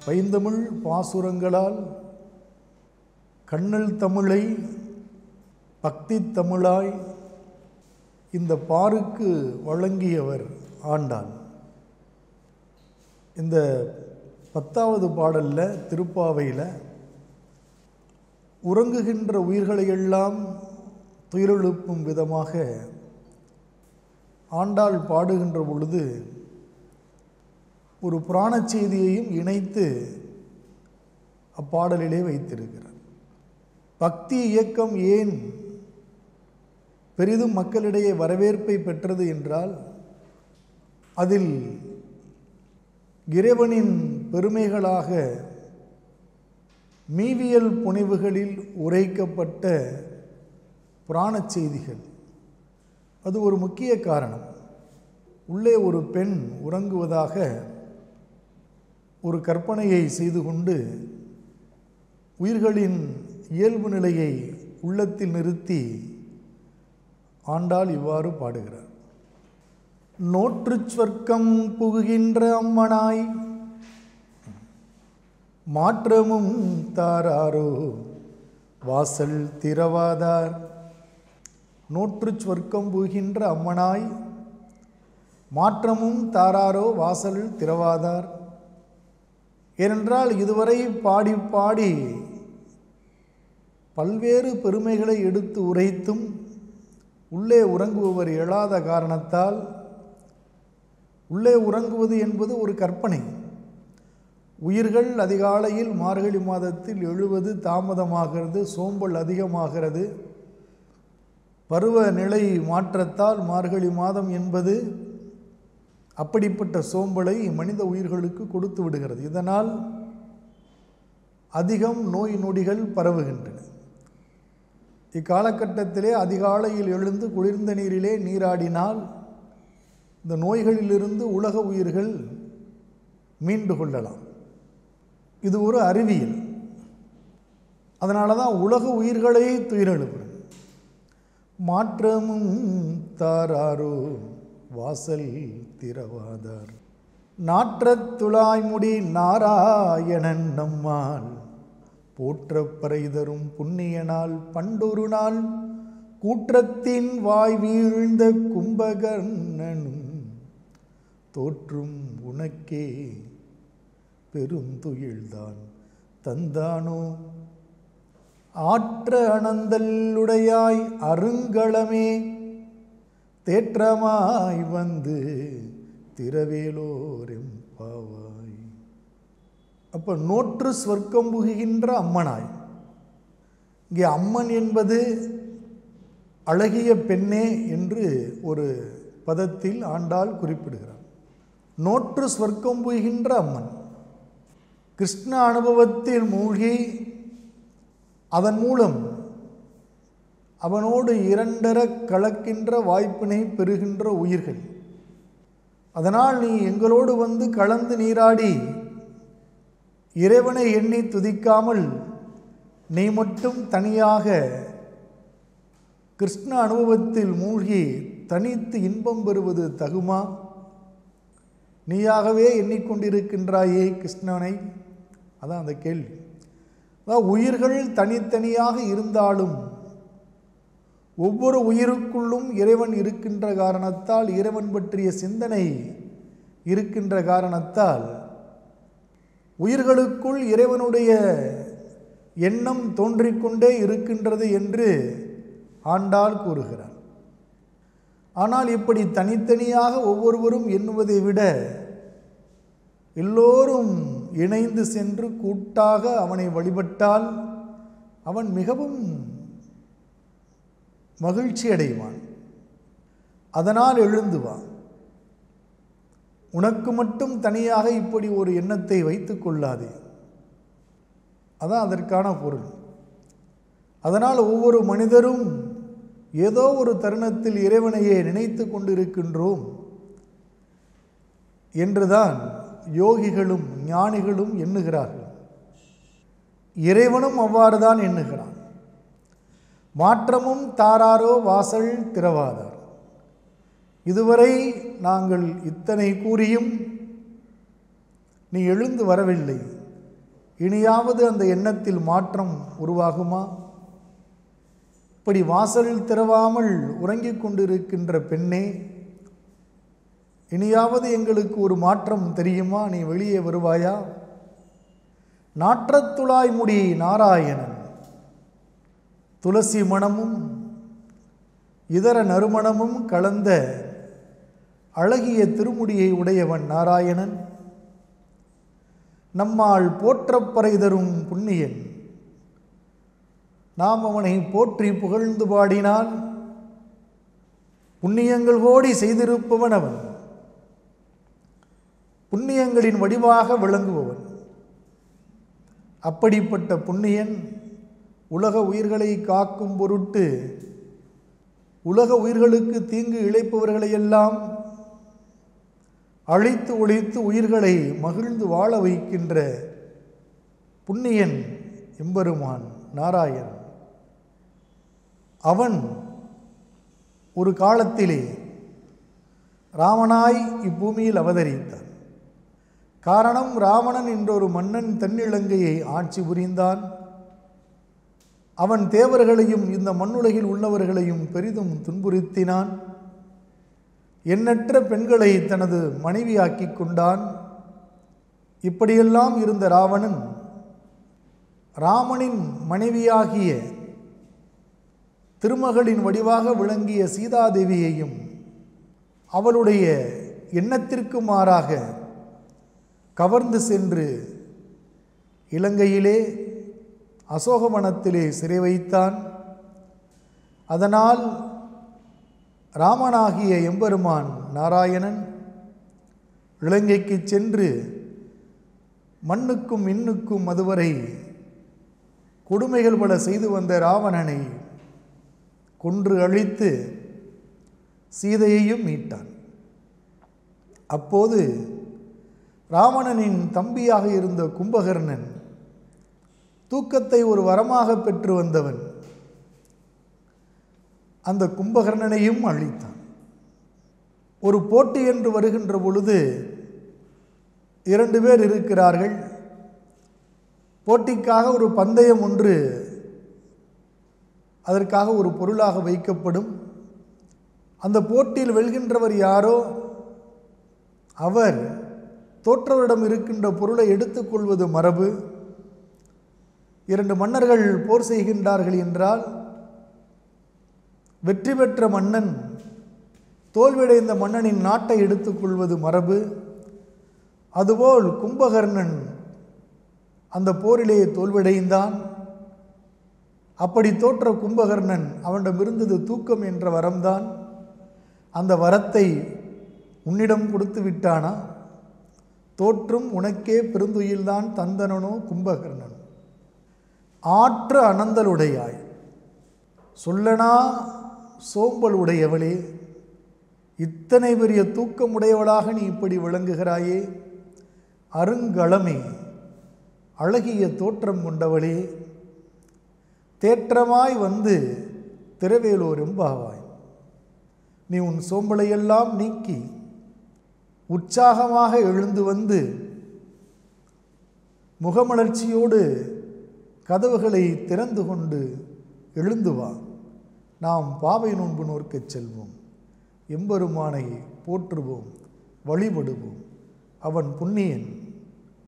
பைந்தமிழ் பாசுரங்களால் கண்ணல் தமிழை பக்தி தமிழாய் இந்த பாருக்கு வழங்கியவர் ஆண்டான் இந்த பத்தாவது பாடலில் திருப்பாவையில் உறங்குகின்ற உயிர்களையெல்லாம் துயிரெழுப்பும் விதமாக ஆண்டாள் பாடுகின்ற பொழுது ஒரு புராணச் செய்தியையும் இணைத்து அப்பாடலிலே வைத்திருக்கிறார் பக்தி இயக்கம் ஏன் பெரிதும் மக்களிடையே வரவேற்பை பெற்றது என்றால் அதில் இறைவனின் பெருமைகளாக மீவியல் புனைவுகளில் உரைக்கப்பட்ட புராணச் செய்திகள் அது ஒரு முக்கிய காரணம் உள்ளே ஒரு பெண் உறங்குவதாக ஒரு கற்பனையை செய்து கொண்டு உயிர்களின் இயல்பு நிலையை உள்ளத்தில் நிறுத்தி ஆண்டாள் இவ்வாறு பாடுகிறார் நோற்றுச் சொர்க்கம் புகுகின்ற அம்மனாய் மாற்றமும் தாராரோ வாசல் திறவாதார் நோற்றுச் சொர்க்கம் புகின்ற அம்மனாய் மாற்றமும் தாராரோ வாசல் திறவாதார் ஏனென்றால் இதுவரை பாடி பாடி பல்வேறு பெருமைகளை எடுத்து உரைத்தும் உள்ளே உறங்குபவர் எழாத காரணத்தால் உள்ளே உறங்குவது என்பது ஒரு கற்பனை உயிர்கள் அதிகாலையில் மார்கழி மாதத்தில் எழுவது தாமதமாகிறது சோம்பல் அதிகமாகிறது பருவநிலை மாற்றத்தால் மார்கழி மாதம் என்பது அப்படிப்பட்ட சோம்பலை மனித உயிர்களுக்கு கொடுத்து விடுகிறது இதனால் அதிகம் நோய் நொடிகள் பரவுகின்றன இக்காலகட்டத்திலே அதிகாலையில் எழுந்து குளிர்ந்த நீரிலே நீராடினால் இந்த நோய்களிலிருந்து உலக உயிர்கள் மீண்டு கொள்ளலாம் இது ஒரு அறிவியல் அதனால தான் உலக உயிர்களை துயிரெழுப்புறது மாற்றமும் தாராரோ வாசல் திறவாதார் நாற்றத் துளாய்முடி நாராயணன் நம்மால் போற்றப்பறை தரும் புண்ணிய நாள் பண்டொரு நாள் கூற்றத்தின் வாய் வீழ்ந்த கும்பகர்ணனும் தோற்றும் உனக்கே பெருந்துயில்தான் தந்தானோ ஆற்ற அனந்தல்லுடையாய் அருங்களமே தேற்றமாய் வந்து திரவேலோரெம் பாவாய் அப்போ நோற்று சொர்க்கம் புகுகின்ற அம்மனாய் இங்கே அம்மன் என்பது அழகிய பெண்ணே என்று ஒரு பதத்தில் ஆண்டாள் குறிப்பிடுகிறார் நோற்று சொர்க்கம் புகின்ற அம்மன் கிருஷ்ண அனுபவத்தில் மூழ்கி அதன் மூலம் அவனோடு இரண்டர கலக்கின்ற வாய்ப்பினை பெறுகின்ற உயிர்கள் அதனால் நீ எங்களோடு வந்து கலந்து நீராடி இறைவனை எண்ணி துதிக்காமல் நீ மட்டும் தனியாக கிருஷ்ண அனுபவத்தில் மூழ்கி தனித்து இன்பம் பெறுவது தகுமா நீயாகவே எண்ணிக்கொண்டிருக்கின்றாயே கிருஷ்ணனை அதான் அந்த கேள்வி அதாவது உயிர்கள் தனித்தனியாக இருந்தாலும் ஒவ்வொரு உயிருக்குள்ளும் இறைவன் இருக்கின்ற காரணத்தால் இறைவன் பற்றிய சிந்தனை இருக்கின்ற காரணத்தால் உயிர்களுக்குள் இறைவனுடைய எண்ணம் தோன்றிக்கொண்டே இருக்கின்றது என்று ஆண்டாள் கூறுகிறார் ஆனால் இப்படி தனித்தனியாக ஒவ்வொருவரும் எண்ணுவதை விட எல்லோரும் இணைந்து சென்று கூட்டாக அவனை வழிபட்டால் அவன் மிகவும் மகிழ்ச்சி அடைவான் அதனால் எழுந்துவான் உனக்கு மட்டும் தனியாக இப்படி ஒரு எண்ணத்தை வைத்து கொள்ளாதே அதான் அதற்கான பொருள் அதனால் ஒவ்வொரு மனிதரும் ஏதோ ஒரு தருணத்தில் இறைவனையே நினைத்து கொண்டிருக்கின்றோம் என்றுதான் யோகிகளும் ஞானிகளும் எண்ணுகிறார்கள் இறைவனும் அவ்வாறு தான் எண்ணுகிறான் மாற்றமும் தாராரோ வாசல் திறவாதார் இதுவரை நாங்கள் இத்தனை கூறியும் நீ எழுந்து வரவில்லை இனியாவது அந்த எண்ணத்தில் மாற்றம் உருவாகுமா இப்படி வாசலில் திறவாமல் உறங்கிக் கொண்டிருக்கின்ற பெண்ணே இனியாவது எங்களுக்கு ஒரு மாற்றம் தெரியுமா நீ வெளியே வருவாயா நாற்றத்துழாய் முடி நாராயணன் துளசி மணமும் இதர நறுமணமும் கலந்த அழகிய திருமுடியை உடையவன் நாராயணன் நம்மால் போற்றப்பறை தரும் புண்ணியன் நாம் அவனை போற்றி புகழ்ந்து பாடினால் புண்ணியங்கள் கோடி செய்திருப்பவன் அவன் புண்ணியங்களின் வடிவாக விளங்குபவன் அப்படிப்பட்ட புண்ணியன் உலக உயிர்களை காக்கும் பொருட்டு உலக உயிர்களுக்கு தீங்கு இழைப்பவர்களையெல்லாம் அழித்து ஒழித்து உயிர்களை மகிழ்ந்து வாழ வைக்கின்ற புண்ணியன் எம்பெருமான் நாராயணன் அவன் ஒரு காலத்திலே ராமனாய் இப்பூமியில் அவதரித்தான் காரணம் ராவணன் என்றொரு மன்னன் தென்னிலங்கையை ஆட்சி புரிந்தான் அவன் தேவர்களையும் இந்த மண்ணுலகில் உள்ளவர்களையும் பெரிதும் துன்புறுத்தினான் எண்ணற்ற பெண்களை தனது மனைவியாக்கி கொண்டான் இப்படியெல்லாம் இருந்த ராவணன் ராமனின் மனைவியாகிய திருமகளின் வடிவாக விளங்கிய சீதாதேவியையும் அவளுடைய எண்ணத்திற்கு மாறாக கவர்ந்து சென்று இலங்கையிலே அசோகவனத்திலே சிறை வைத்தான் அதனால் ராமனாகிய எம்பெருமான் நாராயணன் இலங்கைக்கு சென்று மண்ணுக்கும் இன்னுக்கும் அதுவரை கொடுமைகள் பல செய்து வந்த ராவணனை கொன்று அழித்து சீதையையும் மீட்டான் அப்போது ராவணனின் தம்பியாக இருந்த கும்பகர்ணன் தூக்கத்தை ஒரு வரமாக பெற்று வந்தவன் அந்த கும்பகர்ணனையும் அழித்தான் ஒரு போட்டி என்று வருகின்ற பொழுது இரண்டு பேர் இருக்கிறார்கள் போட்டிக்காக ஒரு பந்தயம் ஒன்று அதற்காக ஒரு பொருளாக வைக்கப்படும் அந்த போட்டியில் வெல்கின்றவர் யாரோ அவர் தோற்றவரிடம் இருக்கின்ற பொருளை எடுத்துக்கொள்வது மரபு இரண்டு மன்னர்கள் போர் செய்கின்றார்கள் என்றால் வெற்றி பெற்ற மன்னன் தோல்வியடைந்த மன்னனின் நாட்டை எடுத்துக்கொள்வது மரபு அதுபோல் கும்பகர்ணன் அந்த போரிலே தோல்வியடைந்தான் அப்படி தோற்ற கும்பகர்ணன் அவனிடம் இருந்தது தூக்கம் என்ற வரம்தான் அந்த வரத்தை உன்னிடம் கொடுத்து விட்டானா தோற்றும் உனக்கே பெருந்துயில்தான் தந்தனனோ கும்பகர்ணன் ஆற்று அனந்தலுடையாய் சொல்லனா சோம்பல் உடையவளே இத்தனை பெரிய தூக்கம் உடையவளாக நீ இப்படி விளங்குகிறாயே அருங்களமே அழகிய தோற்றம் கொண்டவளே தேற்றமாய் வந்து திரவேலூர் எம்பாவாய் நீ உன் சோம்பலையெல்லாம் நீக்கி உற்சாகமாக எழுந்து வந்து முகமலர்ச்சியோடு கதவுகளை திறந்து கொண்டு எழுந்து வா நாம் பாவை நோன்பு நோற்கச் செல்வோம் எம்பெருமானை போற்றுவோம் வழிபடுவோம் அவன் புண்ணியன்